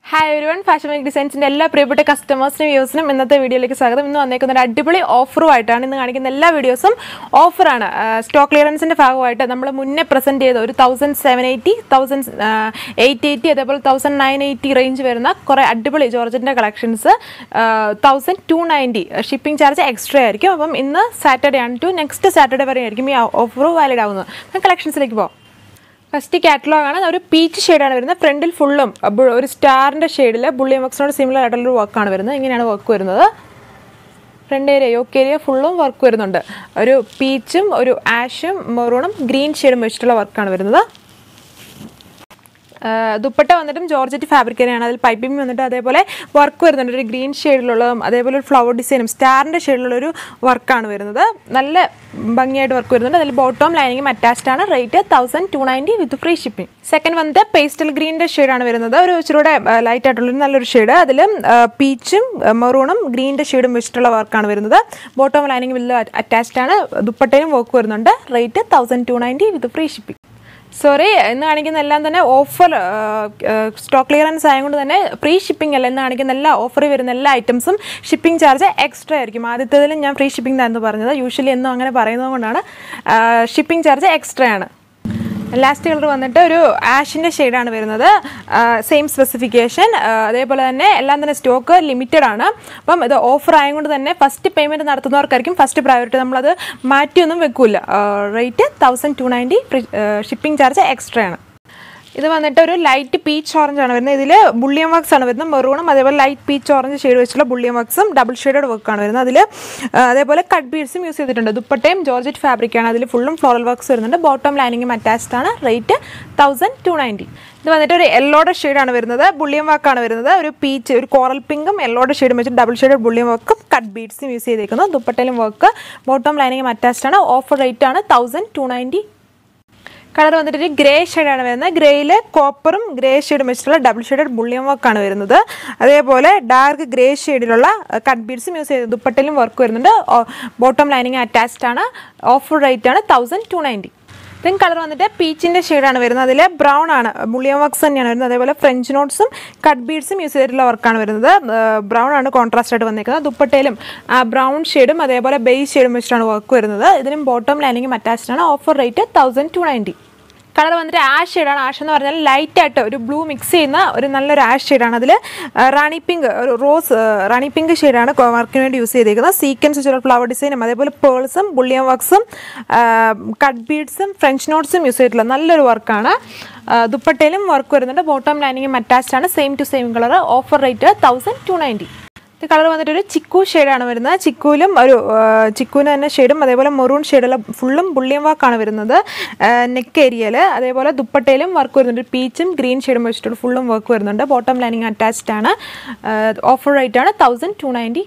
hi ഒരു one fashion make ഡിസൈൻസിൻ്റെ എല്ലാ പ്രിയപ്പെട്ട കസ്റ്റമേഴ്സിനും വ്യൂസിനും ഇന്നത്തെ വീഡിയോയിലേക്ക് സ്വാഗതം ഇന്ന് വന്നേക്കുന്ന ഒരു അടിപൊളി ഓഫറുമായിട്ടാണ് ഇന്ന് കാണിക്കുന്ന എല്ലാ വീഡിയോസും ഓഫറാണ് സ്റ്റോക്ക് ക്ലിയറൻസിൻ്റെ ഭാഗമായിട്ട് നമ്മൾ മുന്നേ പ്രസൻറ്റ് ചെയ്ത ഒരു thousand seven eighty thousand eight eighty അതേപോലെ തൗസൻഡ് നയൻ എയ്റ്റി റേഞ്ച് വരുന്ന കുറേ അടിപൊളി ജോർജറ്റിൻ്റെ collections thousand two ninety shipping charge extra ആയിരിക്കും അപ്പം ഇന്ന് സാറ്റർഡേ ആണ് ടു നെക്സ്റ്റ് സാറ്റർഡേ വരെ ആയിരിക്കും ഈ ഓഫർ വാലിഡ് ആവുന്നത് കളക്ഷൻസിലേക്ക് പോകാം ഫസ്റ്റ് കാറ്റലോഗ് ആണ് ഒരു പീച്ച് ഷെയ്ഡാണ് വരുന്നത് ഫ്രണ്ടിൽ ഫുള്ളും ഒരു സ്റ്റാറിൻ്റെ ഷെയ്ഡിൽ ബുള്ളിയം വർക്സിനോട് സിമിലർ ആയിട്ടുള്ളൊരു വർക്കാണ് വരുന്നത് ഇങ്ങനെയാണ് വർക്ക് വരുന്നത് ഫ്രണ്ട് ഏരിയ യോക്ക് ഏരിയ ഫുള്ളും വർക്ക് വരുന്നുണ്ട് ഒരു പീച്ചും ഒരു ആഷും മെറൂണും ഗ്രീൻ ഷെയ്ഡും വെച്ചിട്ടുള്ള വർക്കാണ് വരുന്നത് ദുപ്പട്ട വന്നിട്ടും ജോർജറ്റ് ഫാബ്രിക് തന്നെയാണ് അതിൽ പൈപ്പിംഗ് വന്നിട്ട് അതേപോലെ വർക്ക് വരുന്നുണ്ട് ഒരു ഗ്രീൻ ഷെയ്ഡിലുള്ളതും അതേപോലെ ഒരു ഫ്ലവർ ഡിസൈനും സ്റ്റാറിൻ്റെ ഷെയ്ഡിലുള്ളൊരു വർക്കാണ് വരുന്നത് നല്ല ഭംഗിയായിട്ട് വർക്ക് വരുന്നുണ്ട് അതിൽ ബോട്ടം ലൈനിങ്ങും അറ്റാച്ച്ഡ് ആണ് rate thousand two ninety with free shipping second വന്നിട്ട് പേസ്റ്റൽ ഗ്രീനിൻ്റെ ഷെയ്ഡാണ് വരുന്നത് ഒരു ഇച്ചിരൂടെ ലൈറ്റ് ആയിട്ടുള്ളൊരു നല്ലൊരു ഷെയ്ഡ് അതിൽ പീച്ചും മെറൂണും ഗ്രീനിൻ്റെ ഷെയ്ഡും വെച്ചിട്ടുള്ള വർക്കാണ് വരുന്നത് ബോട്ടം ലൈനിങ് വില്ല അറ്റാച്ച്ഡ് ആണ് ദുപ്പട്ടയും വർക്ക് വരുന്നുണ്ട് rate thousand two ninety with free shipping sorry ഇന്ന് കാണിക്കുന്ന എല്ലാം തന്നെ ഓഫർ സ്റ്റോക്ക് ക്ലിയറൻസ് ആയതുകൊണ്ട് തന്നെ ഫ്രീ ഷിപ്പിംഗ് അല്ല ഇന്ന് കാണിക്കുന്ന എല്ലാ ഓഫറിൽ വരുന്ന എല്ലാ ഐറ്റംസും ഷിപ്പിംഗ് ചാർജ് എക്സ്ട്രാ ആയിരിക്കും ആദ്യത്തേതിലും ഞാൻ ഫ്രീ ഷിപ്പിംഗ് ആയിരുന്നു പറഞ്ഞത് യൂഷ്വലി എന്നും അങ്ങനെ പറയുന്നത് കൊണ്ടാണ് ഷിപ്പിംഗ് ചാർജ് എക്സ്ട്രാ ആണ് ലാസ്റ്റ് കളർ വന്നിട്ട് ഒരു ആഷിൻ്റെ ഷെയ്ഡാണ് വരുന്നത് സെയിം സ്പെസിഫിക്കേഷൻ അതേപോലെ തന്നെ എല്ലാം തന്നെ സ്റ്റോക്ക് ലിമിറ്റഡ് ആണ് അപ്പം ഇത് ഓഫർ ആയതുകൊണ്ട് തന്നെ ഫസ്റ്റ് പേയ്മെൻറ്റ് നടത്തുന്നവർക്കായിരിക്കും ഫസ്റ്റ് പ്രയോറിറ്റി നമ്മളത് മാറ്റിയൊന്നും വെക്കില്ല rate thousand two ninety shipping charge extra ആണ് ഇത് വന്നിട്ട് ഒരു ലൈറ്റ് പീച്ച് ഓറഞ്ച് ആണ് വരുന്നത് ഇതിൽ ബുള്ളിയം വർക്ക്സ് ആണ് വരുന്നത് മെറൂണും അതേപോലെ ലൈറ്റ് പീച്ച് ഓറഞ്ച് ഷെയ്ഡ് വെച്ചിട്ടുള്ള ബുള്ളിയം വർക്ക്സും ഡബിൾ ഷെയ്ഡഡ് വർക്കാണ് വരുന്നത് അതിൽ അതേപോലെ കട്ട് ബീഡ്സും യൂസ് ചെയ്തിട്ടുണ്ട് ദുപ്പട്ടയും ജോർജറ്റ് ഫാബ്രിക് ആണ് അതിൽ ഫുള്ളും ഫ്ലോറൽ വർക്ക്സ് വരുന്നുണ്ട് ബോട്ടം ലൈനിങ്ങും അറ്റാച്ച്ഡ് ആണ് റേറ്റ് തൗസൻഡ് ടു നയൻറ്റി ഇത് വന്നിട്ട് ഒരു യെല്ലോയുടെ ഷെയ്ഡാണ് വരുന്നത് ബുള്ളിയം വർക്കാണ് വരുന്നത് ഒരു പീച്ച് ഒരു കോറൽ പിങ്കും യെല്ലോയുടെ ഷെയ്ഡും വെച്ചിട്ട് ഡബിൾ ഷെയ്ഡ് ബുള്ളിയം വർക്കും കട്ട് ബീഡ്സും യൂസ് ചെയ്തേക്കുന്നു ദുപ്പട്ടയിലും വർക്ക് ബോട്ടം ലൈനിങ്ങും അറ്റാച്ച്ഡ് ആണ് ഓഫർ റേറ്റ് ആണ് തൗസൻഡ് ടു നയൻറ്റി കളർ വന്നിട്ട് ഒരു ഗ്രേ ഷെയ്ഡാണ് വരുന്നത് ഗ്രേയിൽ കോപ്പറും ഗ്രേ ഷെയ്ഡും വെച്ചിട്ടുള്ള ഡബിൾ ഷെയ്ഡഡ് ബുള്ളിയം വർക്കാണ് വരുന്നത് അതേപോലെ ഡാർക്ക് ഗ്രേ ഷെയ്ഡിലുള്ള കട്ട് ബീഡ്സും യൂസ് ചെയ്ത് ദുപ്പട്ടയിലും വർക്ക് വരുന്നുണ്ട് ബോട്ടം ലൈനിങ് അറ്റാച്ച്ഡ് ആണ് ഓഫർ റേറ്റ് ആണ് thousand two ninety then colour വന്നിട്ട് പീച്ചിൻ്റെ ഷെയ്ഡാണ് വരുന്നത് അതിൽ ബ്രൗൺ ആണ് ബുള്ളിയം വർക്ക്സ് തന്നെയാണ് വരുന്നത് അതേപോലെ ഫ്രഞ്ച് നോട്ട്സും കട്ട് ബീഡ്സും യൂസ് ചെയ്തിട്ടുള്ള വർക്കാണ് വരുന്നത് ബ്രൗൺ ആണ് കോൺട്രാസ്റ്റ് ആയിട്ട് വന്നിരിക്കുന്നത് ദുപ്പട്ടയിലും ബ്രൗൺ ഷെയ്ഡും അതേപോലെ ബേസ് ഷെയ്ഡും വെച്ചിട്ടാണ് വർക്ക് വരുന്നത് ഇതിനും ബോട്ടം ലൈനിങ്ങും അറ്റാച്ച്ഡ് ആണ് offer rate thousand two ninety colour വന്നിട്ട് ആഷ് ഷെയ്ഡാണ് ആഷ് എന്ന് പറഞ്ഞാൽ ലൈറ്റ് ആയിട്ട് ഒരു ബ്ലൂ മിക്സ് ചെയ്യുന്ന ഒരു നല്ലൊരു ആഷ് ഷെയ്ഡാണ് അതിൽ റാണി പിങ്ക് ഒരു റോസ് റാണി പിങ്ക് ഷെയ്ഡാണ് വർക്കിന് വേണ്ടി യൂസ് ചെയ്തിരിക്കുന്നത് സീക്വൻസ് വെച്ചുള്ള ഫ്ലവർ ഡിസൈനും അതേപോലെ പേൾസും ബുള്ളിയം വർക്ക്സും കട്ട് ബീഡ്സും ഫ്രഞ്ച് നോട്ട്സും യൂസ് ചെയ്തിട്ടുള്ള നല്ലൊരു വർക്കാണ് ദുപ്പട്ടയിലും വർക്ക് വരുന്നുണ്ട് ബോട്ടം ലൈനിങ്ങും അറ്റാച്ച്ഡ് ആണ് same to same colour offer rate thousand two ninety ഇത് കളർ വന്നിട്ട് ഒരു ചിക്കു ഷെയ്ഡാണ് വരുന്നത് ചിക്കുവിലും ഒരു ചിക്കുവിന് തന്നെ ഷെയ്ഡും അതേപോലെ മെറൂൺ ഷെയ്ഡുള്ള ഫുള്ളും ബുള്ളിയം വാക്കാണ് വരുന്നത് നെക്ക് ഏരിയയിൽ അതേപോലെ ദുപ്പട്ടയിലും വർക്ക് വരുന്നുണ്ട് പീച്ചും ഗ്രീൻ ഷെയ്ഡും വെച്ചിട്ടുള്ള ഫുള്ളും വർക്ക് വരുന്നുണ്ട് ബോട്ടം ലൈനിങ് അറ്റാച്ച്ഡ് ആണ് ഓഫർ റേറ്റ് ആണ് തൗസൻഡ് ടു നയൻറ്റി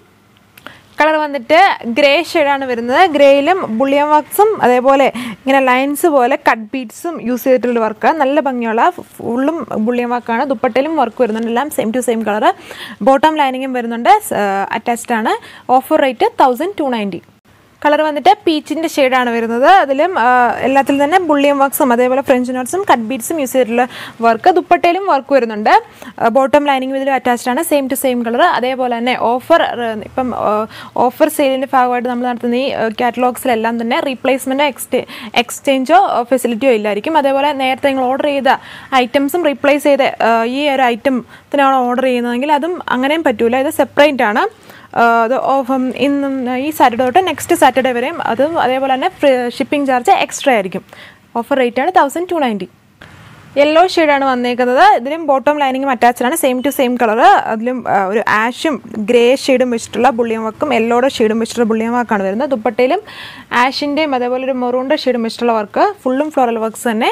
കളർ വന്നിട്ട് ഗ്രേ ഷെയ്ഡാണ് വരുന്നത് ഗ്രേയിലും ബുള്ളിയം വർക്ക്സും അതേപോലെ ഇങ്ങനെ ലൈൻസ് പോലെ കട്ട് ബീഡ്സും യൂസ് ചെയ്തിട്ടുള്ള വർക്ക് നല്ല ഭംഗിയുള്ള ഫുള്ളും ബുള്ളിയം വർക്കാണ് ദുപ്പട്ടയിലും വർക്ക് വരുന്നുണ്ട് എല്ലാം same to same colour bottom ലൈനിങ്ങും വരുന്നുണ്ട് അറ്റാച്ച്ഡ് ആണ് offer rate thousand two ninety colour വന്നിട്ട് പീച്ചിൻ്റെ ഷെയ്ഡാണ് വരുന്നത് അതിലും എല്ലാത്തിലും തന്നെ ബുള്ളിയം വർക്ക്സും അതേപോലെ ഫ്രഞ്ച് നോട്ട്സും കട്ട് ബീഡ്സും യൂസ് ചെയ്തിട്ടുള്ള വർക്ക് ദുപ്പട്ടയിലും വർക്ക് വരുന്നുണ്ട് ബോട്ടം ലൈനിങ് ഇതിൽ അറ്റാച്ച്ഡ് ആണ് സെയിം ടു സെയിം കളർ അതേപോലെ തന്നെ ഓഫർ ഇപ്പം ഓഫർ സെയിലിൻ്റെ ഭാഗമായിട്ട് നമ്മൾ നടത്തുന്ന ഈ കാറ്റലോഗ്സിലെല്ലാം തന്നെ റീപ്ലേസ്മെൻറ്റോ എക്സ്റ്റേ എക്സ്ചേഞ്ചോ ഫെസിലിറ്റിയോ ഇല്ലായിരിക്കും അതേപോലെ നേരത്തെ നിങ്ങൾ ഓർഡർ ചെയ്ത ഐറ്റംസും റീപ്ലേസ് ചെയ്ത് ഈ ഒരു ഐറ്റത്തിനാണ് ഓർഡർ ചെയ്യുന്നതെങ്കിൽ അതും അങ്ങനെയും പറ്റൂല ഇത് സെപ്പറേറ്റ് ആണ് അത് ഓഫം ഇന്നും ഈ സാറ്റർഡേ തൊട്ട് നെക്സ്റ്റ് സാറ്റർഡേ വരെയും അതും അതേപോലെ തന്നെ ഷിപ്പിംഗ് ചാർജ് എക്സ്ട്രാ ആയിരിക്കും ഓഫർ റേറ്റ് ആണ് തൗസൻഡ് ടു നയൻറ്റി യെല്ലോ ഷെയ്ഡാണ് വന്നേക്കുന്നത് ഇതിലും ബോട്ടം ലൈനിങ്ങും അറ്റാച്ച്ഡ് ആണ് സെയിം ടു സെയിം കളർ അതിലും ഒരു ആഷും ഗ്രേ ഷെയ്ഡും വെച്ചിട്ടുള്ള ബുള്ളിയം വർക്കും യെല്ലോയുടെ ഷെയ്ഡും വെച്ചിട്ടുള്ള ബുള്ളിയം വർക്കാണ് വരുന്നത് ദുപ്പട്ടയിലും ആഷിൻ്റെയും അതേപോലെ ഒരു മെറൂണിൻ്റെ ഷെയ്ഡും വെച്ചിട്ടുള്ള വർക്ക് ഫുള്ളും ഫ്ലോറൽ വർക്ക്സ് തന്നെ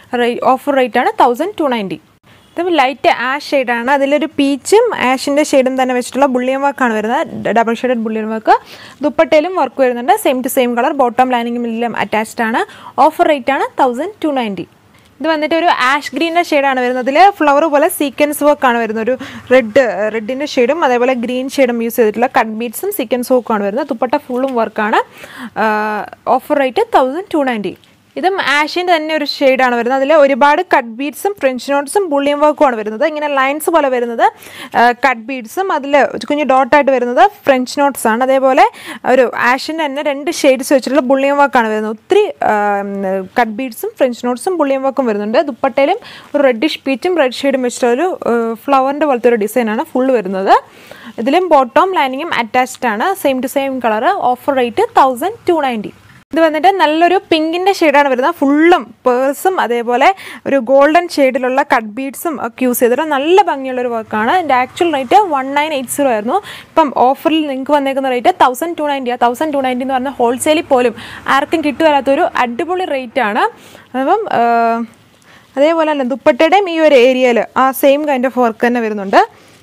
ഓഫർ റേറ്റ് ആണ് തൗസൻഡ് ടു നയൻറ്റി ഇത് ലൈറ്റ് ആഷ് ഷെയ്ഡാണ് അതിലൊരു പീച്ചും ആഷിൻ്റെ ഷെയ്ഡും തന്നെ വെച്ചിട്ടുള്ള ബുള്ളിയം വർക്കാണ് വരുന്നത് ഡബിൾ ഷെയ്ഡഡ് ബുള്ളിയം വർക്ക് ദുപ്പട്ടയിലും വർക്ക് വരുന്നുണ്ട് same to same colour bottom ലൈനിങ്ങും എല്ലാം അറ്റാച്ച്ഡ് ആണ് ഓഫർ റേറ്റ് ആണ് തൗസൻഡ് ടു നയൻറ്റി ഇത് വന്നിട്ട് ഒരു ആഷ് ഗ്രീൻ്റെ ഷെയ്ഡാണ് വരുന്നത് അതിൽ ഫ്ലവർ പോലെ സീക്വൻസ് വർക്കാണ് വരുന്നത് ഒരു റെഡ് റെഡിൻ്റെ ഷെയ്ഡും അതേപോലെ ഗ്രീൻ ഷെയ്ഡും യൂസ് ചെയ്തിട്ടുള്ള കട്ട് ബീഡ്സും സീക്വൻസ് വർക്കാണ് വരുന്നത് ദുപ്പട്ട ഫുള്ളും വർക്കാണ് offer rate thousand two ninety ഇതും ആഷിൻ്റെ തന്നെ ഒരു ഷെയ്ഡാണ് വരുന്നത് അതിൽ ഒരുപാട് കട്ട് ബീഡ്സും ഫ്രഞ്ച് നോട്ട്സും ബുള്ളിയം വർക്കും ആണ് വരുന്നത് ഇങ്ങനെ ലൈൻസ് പോലെ വരുന്നത് കട്ട് ബീഡ്സും അതിൽ കുഞ്ഞു ഡോട്ടായിട്ട് വരുന്നത് ഫ്രഞ്ച് നോട്ട്സ് ആണ് അതേപോലെ ഒരു ആഷിൻ്റെ തന്നെ രണ്ട് ഷെയ്ഡ്സ് വെച്ചിട്ടുള്ള ബുള്ളിയം വർക്കാണ് വരുന്നത് ഒത്തിരി കട്ട് ബീഡ്സും ഫ്രഞ്ച് നോട്ട്സും ബുള്ളിയം വർക്കും വരുന്നുണ്ട് ദുപ്പട്ടയിലും ഒരു റെഡിഷ് പീച്ചും റെഡ് ഷെയ്ഡും വെച്ചിട്ടുള്ള ഒരു ഫ്ലവറിൻ്റെ പോലത്തെ ഒരു ഡിസൈനാണ് ഫുള്ള് വരുന്നത് ഇതിലും ബോട്ടം ലൈനിങ്ങും അറ്റാച്ച്ഡ് ആണ് same to same colour offer rate thousand two ninety ഇത് വന്നിട്ട് നല്ലൊരു പിങ്കിൻ്റെ ഷെയ്ഡാണ് വരുന്നത് ഫുള്ളും പേഴ്സും അതേപോലെ ഒരു ഗോൾഡൻ ഷെയ്ഡിലുള്ള കട്ട് ബീഡ്സും ഒക്കെ യൂസ് ചെയ്തിട്ട് നല്ല ഭംഗിയുള്ളൊരു വർക്കാണ് എൻ്റെ actual rate one nine eight zero ആയിരുന്നു ഇപ്പം ഓഫറിൽ നിങ്ങൾക്ക് വന്നേക്കുന്ന rate thousand two ninety thousand two ninety എന്ന് പറഞ്ഞാൽ ഹോൾസെയിലിൽ പോലും ആർക്കും കിട്ടുവരാത്തൊരു അടിപൊളി റേറ്റാണ് അപ്പം അതേപോലെ തന്നെ ദുപ്പട്ടയുടെയും ഈ ഒരു ഏരിയയിൽ ആ സെയിം കൈൻഡ് ഓഫ് വർക്ക് തന്നെ വരുന്നുണ്ട്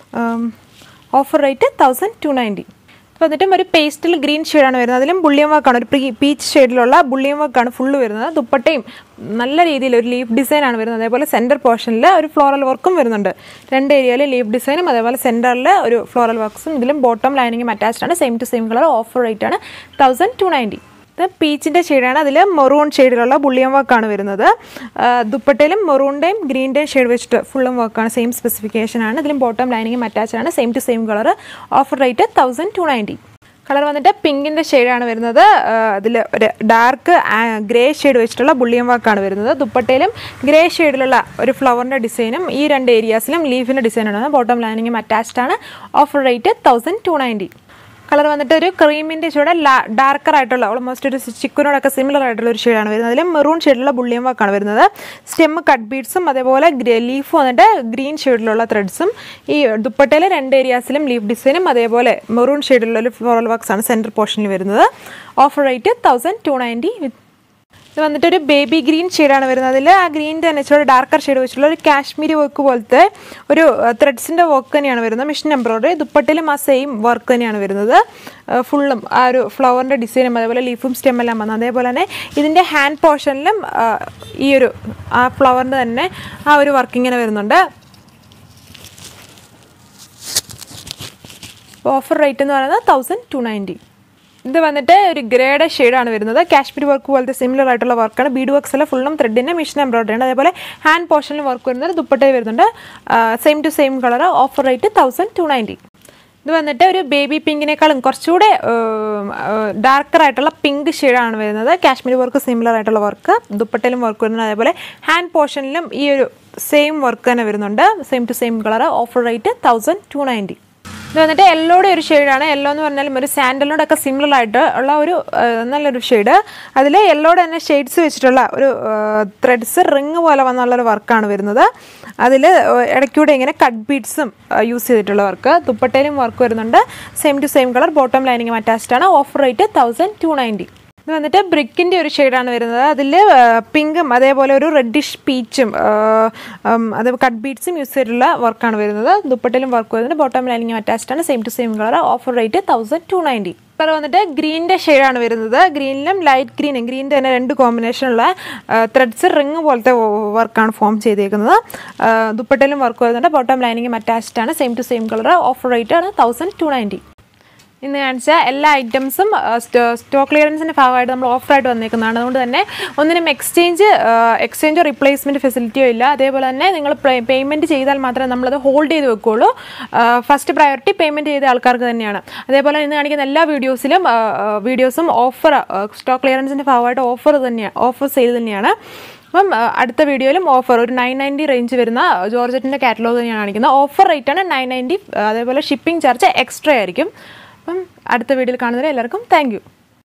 offer rate thousand two ninety വന്നിട്ടും ഒരു പേസ്റ്റൽ ഗ്രീൻ ഷെയ്ഡാണ് വരുന്നത് അതിലും ബുള്ളിയം വർക്കാണ് ഒരു പ്രീ പീച്ച് ഷെയ്ഡിലുള്ള ബുള്ളിയം വർക്കാണ് ഫുള്ള് വരുന്നത് ദുപ്പട്ടയും നല്ല രീതിയിൽ ഒരു ലീഫ് ഡിസൈനാണ് വരുന്നത് അതേപോലെ സെൻറ്റർ പോർഷനിൽ ഒരു ഫ്ലോറൽ വർക്കും വരുന്നുണ്ട് രണ്ട് ഏരിയയിൽ ലീഫ് ഡിസൈനും അതേപോലെ സെൻറ്ററിൽ ഒരു ഫ്ലോറൽ വർക്ക്സും ഇതിലും ബോട്ടം ലൈനിങ്ങും അറ്റാച്ച്ഡ് ആണ് same to same colour offer rate ആണ് തൗസൻഡ് ടു നയൻറ്റി ഇത് പീച്ചിൻ്റെ ഷെയ്ഡാണ് അതിൽ മെറൂൺ ഷെയ്ഡിലുള്ള ബുള്ളിയം വർക്കാണ് വരുന്നത് ദുപ്പട്ടയിലും മെറൂണിൻ്റെയും ഗ്രീൻ്റെയും ഷെയ്ഡ് വെച്ചിട്ട് ഫുള്ളും വർക്കാണ് സെയിം സ്പെസിഫിക്കേഷൻ ആണ് ഇതിലും ബോട്ടം ലൈനിങ്ങും അറ്റാച്ച്ഡ് ആണ് same to same colour offer rate thousand two ninety colour വന്നിട്ട് പിങ്കിൻ്റെ ഷെയ്ഡാണ് വരുന്നത് അതിൽ ഒരു ഡാർക്ക് ഗ്രേ ഷെയ്ഡ് വെച്ചിട്ടുള്ള ബുള്ളിയം വർക്കാണ് വരുന്നത് ദുപ്പട്ടയിലും ഗ്രേ ഷെയ്ഡിലുള്ള ഒരു ഫ്ലവറിൻ്റെ ഡിസൈനും ഈ രണ്ട് ഏരിയാസിലും ലീഫിൻ്റെ ഡിസൈനാണ് ബോട്ടം ലൈനിങ്ങും അറ്റാച്ച്ഡ് ആണ് offer rate thousand two ninety colour വന്നിട്ട് ഒരു ക്രീമിൻ്റെ ചൂടെ ഡാർക്കർ ആയിട്ടുള്ള ഓൾമോസ്റ്റ് ഒരു ചിക്കനോടൊക്കെ സിമിലർ ആയിട്ടുള്ള ഒരു ഷെയ്ഡാണ് വരുന്നത് അതിൽ മെറൂൺ ഷെയ്ഡിലുള്ള ബുള്ളിയം വർക്കാണ് വരുന്നത് സ്റ്റെം കട്ട് ബീഡ്സും അതേപോലെ ലീഫ് വന്നിട്ട് ഗ്രീൻ ഷെയ്ഡിലുള്ള ത്രെഡ്സും ഈ ദുപ്പട്ടയിലെ രണ്ട് ഏരിയാസിലും ലീഫ് ഡിസൈനും അതേപോലെ മെറൂൺ ഷെയ്ഡിലുള്ള ഒരു ഫ്ലോറൽ വർക്ക്സ് ആണ് സെൻറ്റർ പോർഷനിൽ വരുന്നത് offer rate thousand two ninety with ഇത് വന്നിട്ട് ഒരു ബേബി ഗ്രീൻ ഷെയ്ഡാണ് വരുന്നത് അതിൽ ആ ഗ്രീൻ്റെ തന്നെ ഇച്ചിരി ഡാർക്കർ ഷെയ്ഡ് വെച്ചിട്ടുള്ള ഒരു കാശ്മീരി വർക്ക് പോലത്തെ ഒരു ത്രെഡ്സിൻ്റെ വർക്ക് തന്നെയാണ് വരുന്നത് മിഷൻ എംബ്രോയ്ഡറി ദുപ്പട്ടിലും ആ സെയിം വർക്ക് തന്നെയാണ് വരുന്നത് ഫുള്ളും ആ ഒരു ഫ്ലവറിൻ്റെ ഡിസൈനും അതേപോലെ ലീഫും സ്റ്റെം എല്ലാം വന്നത് അതേപോലെ തന്നെ ഇതിൻ്റെ ഹാൻഡ് പോർഷനിലും ഈ ഒരു ആ ഫ്ലവറിൻ്റെ തന്നെ ആ ഒരു വർക്ക് ഇങ്ങനെ വരുന്നുണ്ട് ഓഫർ റേറ്റ് എന്ന് പറയുന്നത് തൗസൻഡ് ടു നയൻറ്റി ഇത് വന്നിട്ട് ഒരു ഗ്രേഡ് ഷെയ്ഡാണ് വരുന്നത് കാശ്മീർ വർക്ക് പോലത്തെ സിമിലർ ആയിട്ടുള്ള വർക്കാണ് ബീഡ് വർക്ക്സ് എല്ലാം ഫുള്ളും ത്രെഡിൻ്റെ മിഷൻ എംബ്രോയ്ഡറി ആണ് അതേപോലെ ഹാൻഡ് പോർഷനിൽ വർക്ക് വരുന്നത് ദുപ്പട്ടയിൽ വരുന്നുണ്ട് same to same colour offer rate thousand two ninety ഇത് വന്നിട്ട് ഒരു ബേബി പിങ്കിനേക്കാളും കുറച്ചുകൂടെ ഡാർക്കർ ആയിട്ടുള്ള പിങ്ക് ഷെയ്ഡാണ് വരുന്നത് കാശ്മീർ വർക്ക് സിമിലർ ആയിട്ടുള്ള വർക്ക് ദുപ്പട്ടയിലും വർക്ക് വരുന്നുണ്ട് അതേപോലെ ഹാൻഡ് പോർഷനിലും ഈ ഒരു സെയിം വർക്ക് തന്നെ വരുന്നുണ്ട് same to same colour offer rate thousand two ninety ഇത് വന്നിട്ട് യെല്ലോയുടെ ഒരു ഷെയ്ഡാണ് യെല്ലോ എന്ന് പറഞ്ഞാലും ഒരു സാൻഡലിനോടൊക്കെ സിമിലർ ആയിട്ട് ഉള്ള ഒരു നല്ലൊരു ഷെയ്ഡ് അതിൽ യെല്ലോയുടെ തന്നെ ഷെയ്ഡ്സ് വെച്ചിട്ടുള്ള ഒരു ത്രെഡ്സ് റിങ് പോലെ വന്നുള്ളൊരു വർക്കാണ് വരുന്നത് അതിൽ ഇടയ്ക്കൂടെ ഇങ്ങനെ കട്ട് ബീഡ്സും യൂസ് ചെയ്തിട്ടുള്ള വർക്ക് ദുപ്പട്ടയിലും വർക്ക് വരുന്നുണ്ട് same to same colour bottom lining attached ആണ് offer rate thousand two ninety ഇത് വന്നിട്ട് ബ്രിക്കിൻ്റെ ഒരു ഷെയ്ഡാണ് വരുന്നത് അതിൽ പിങ്കും അതേപോലെ ഒരു റെഡിഷ് പീച്ചും അത് കട്ട് ബീഡ്സും യൂസ് ചെയ്തിട്ടുള്ള വർക്കാണ് വരുന്നത് ദുപ്പട്ടിലും വർക്ക് വരുന്നത് ബോട്ടം ലൈനിങ് അറ്റാച്ച്ഡ് ആണ് same to same colour offer rate thousand two ninety colour വന്നിട്ട് ഗ്രീനിൻ്റെ ഷെയ്ഡാണ് വരുന്നത് ഗ്രീനിലും ലൈറ്റ് ഗ്രീനും ഗ്രീനിൻ്റെ തന്നെ രണ്ട് കോമ്പിനേഷനുള്ള ത്രെഡ്സ് റിങ് പോലത്തെ വർക്കാണ് ഫോം ചെയ്തേക്കുന്നത് ദുപ്പട്ടിലും വർക്ക് വരുന്നുണ്ട് ബോട്ടം ലൈനിങ്ങും അറ്റാച്ച്ഡ് ആണ് same to same colour offer rate ആണ് തൗസൻഡ് ടു നയൻറ്റി ഇന്ന് കാണിച്ച എല്ലാ ഐറ്റംസും സ്റ്റോക്ക് ക്ലിയറൻസിൻ്റെ ഭാഗമായിട്ട് നമ്മൾ ഓഫറായിട്ട് വന്നേക്കുന്നതാണ് അതുകൊണ്ട് തന്നെ ഒന്നിനും എക്സ്ചേഞ്ച് എക്സ്ചേഞ്ചോ റീപ്ലേസ്മെൻറ്റ് ഫെസിലിറ്റിയോ ഇല്ല അതേപോലെ തന്നെ നിങ്ങൾ പേയ്മെൻറ്റ് ചെയ്താൽ മാത്രമേ നമ്മളത് ഹോൾഡ് ചെയ്ത് വെക്കുകയുള്ളൂ ഫസ്റ്റ് പ്രയോറിറ്റി പേയ്മെൻറ്റ് ചെയ്ത ആൾക്കാർക്ക് തന്നെയാണ് അതേപോലെ ഇന്ന് കാണിക്കുന്ന എല്ലാ വീഡിയോസിലും വീഡിയോസും ഓഫർ സ്റ്റോക്ക് ക്ലിയറൻസിൻ്റെ ഭാഗമായിട്ട് ഓഫർ തന്നെയാണ് ഓഫർ സെയിൽ തന്നെയാണ് അപ്പം അടുത്ത വീഡിയോയിലും ഓഫർ ഒരു നയൻ നയൻറ്റി റേഞ്ച് വരുന്ന ജോർജറ്റിൻ്റെ കാറ്റലോഗ് തന്നെയാണ് കാണിക്കുന്നത് ഓഫർ റേറ്റാണ് നയൻ നയൻറ്റി അതേപോലെ ഷിപ്പിംഗ് ചാർജ് എക്സ്ട്രാ ആയിരിക്കും അപ്പം അടുത്ത വീഡിയോയിൽ കാണുന്നവരെ എല്ലാവർക്കും താങ്ക്